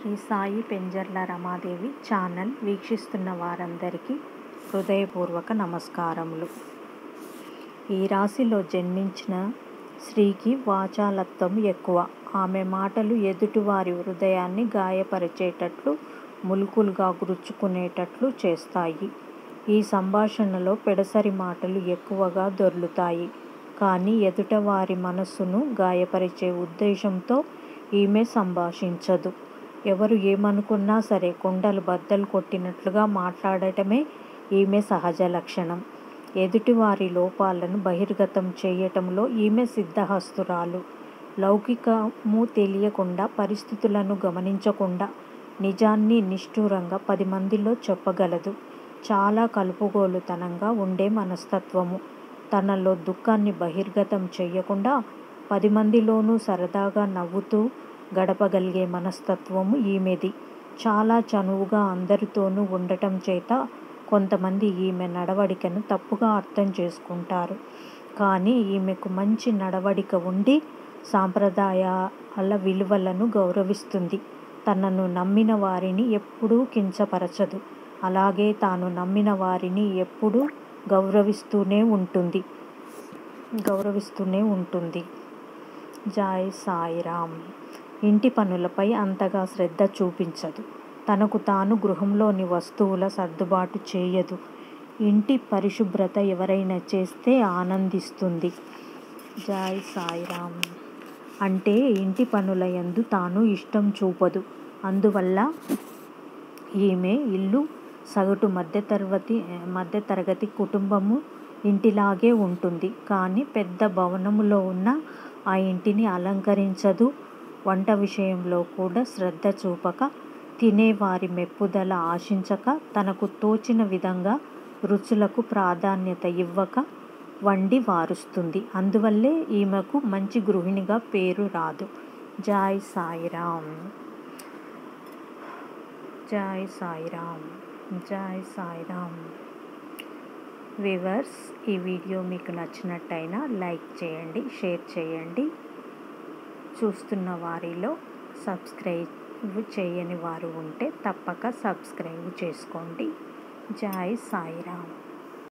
Shri Sai Penjarla Ramadevi channel వీక్షిస్తున్న వారందరికీ హృదయపూర్వక నమస్కారములు ఈ రాశిలో జన్మించిన స్త్రీకి వాచాలత్వం ఎక్కువ ఆమె మాటలు ఎదుటివారి హృదయాన్ని గాయపరిచేటట్లు ములుకులుగా గుచ్చుకునేటట్లు చేస్తాయి ఈ సంభాషణలో పెడసరి మాటలు ఎక్కువగా దొర్లుతాయి కానీ ఎదుటవారి మనస్సును గాయపరిచే ఉద్దేశంతో ఈమె సంభాషించదు ఎవరు ఏమనుకున్నా సరే కొండలు బద్దలు కొట్టినట్లుగా మాట్లాడటమే ఈమె సహజ లక్షణం ఎదుటివారి లోపాలను బహిర్గతం చేయటంలో ఈమె సిద్ధహస్తురాలు లౌకికము తెలియకుండా పరిస్థితులను గమనించకుండా నిజాన్ని నిష్ఠూరంగా పది మందిలో చెప్పగలదు చాలా కలుపుగోలుతనంగా ఉండే మనస్తత్వము తనలో దుఃఖాన్ని బహిర్గతం చేయకుండా పది మందిలోనూ సరదాగా నవ్వుతూ గడపగలిగే మనస్తత్వము ఈమెది చాలా చనువుగా అందరితోనూ ఉండటం చేత కొంతమంది ఈమె నడవడికను తప్పుగా అర్థం చేసుకుంటారు కానీ ఈమెకు మంచి నడవడిక ఉండి సాంప్రదాయాల విలువలను గౌరవిస్తుంది తనను నమ్మిన వారిని ఎప్పుడూ కించపరచదు అలాగే తాను నమ్మిన వారిని ఎప్పుడూ గౌరవిస్తూనే ఉంటుంది గౌరవిస్తూనే ఉంటుంది జాయ్ సాయిరామ్ ఇంటి పనులపై అంతగా శ్రద్ధ చూపించదు తనకు తాను గృహంలోని వస్తువుల సర్దుబాటు చేయదు ఇంటి పరిశుభ్రత ఎవరైనా చేస్తే ఆనందిస్తుంది జాయ్ సాయిరామ్ అంటే ఇంటి పనుల యందు తాను ఇష్టం చూపదు అందువల్ల ఈమె ఇల్లు సగటు మధ్యతరగతి మధ్యతరగతి కుటుంబము ఇంటిలాగే ఉంటుంది కానీ పెద్ద భవనములో ఉన్న ఆ ఇంటిని అలంకరించదు వంట విషయంలో కూడా శ్రద్ధ చూపక తినేవారి మెప్పుదల ఆశించక తనకు తోచిన విధంగా రుచులకు ప్రాధాన్యత ఇవ్వక వండి వారుస్తుంది అందువల్లే ఈమెకు మంచి గృహిణిగా పేరు రాదు జాయ్ సాయిరామ్ జాయ్ సాయిరామ్ జాయ్ సాయిరామ్ వివర్స్ ఈ వీడియో మీకు నచ్చినట్టయినా లైక్ చేయండి షేర్ చేయండి చూస్తున్న వారిలో సబ్స్క్రైబ్ చేయని వారు ఉంటే తప్పక సబ్స్క్రైబ్ చేసుకోండి జై సాయిరామ్